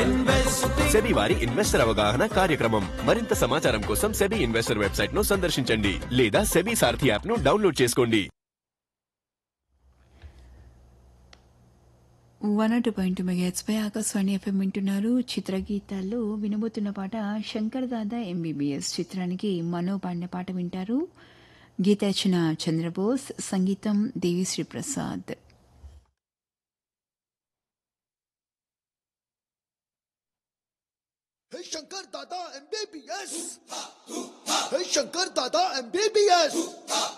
SEBI వారి investor అవగాహన కార్యక్రమం మరింత సమాచారం కోసం సెబీ ఇన్వెస్టర్ వెబ్సైట్ ను సందర్శించండి లేదా సెబీ సారథి యాప్ ను డౌన్లోడ్ చేసుకోండి వన్ టూ పాయింట్ మెగాట్స్పై ఆకాశవాణి ఎఫ్ఎం వింటున్నారు చిత్రగీతాల్లో వినబోతున్న పాట శంకర్ దాదా ఎంబీబీఎస్ చిత్రానికి మనో పాడిన పాట వింటారు గీతార్చన చంద్రబోస్ సంగీతం Devi Sri Prasad Hey Shankar Dada MBBS. Hey Shankar Dada MBBS.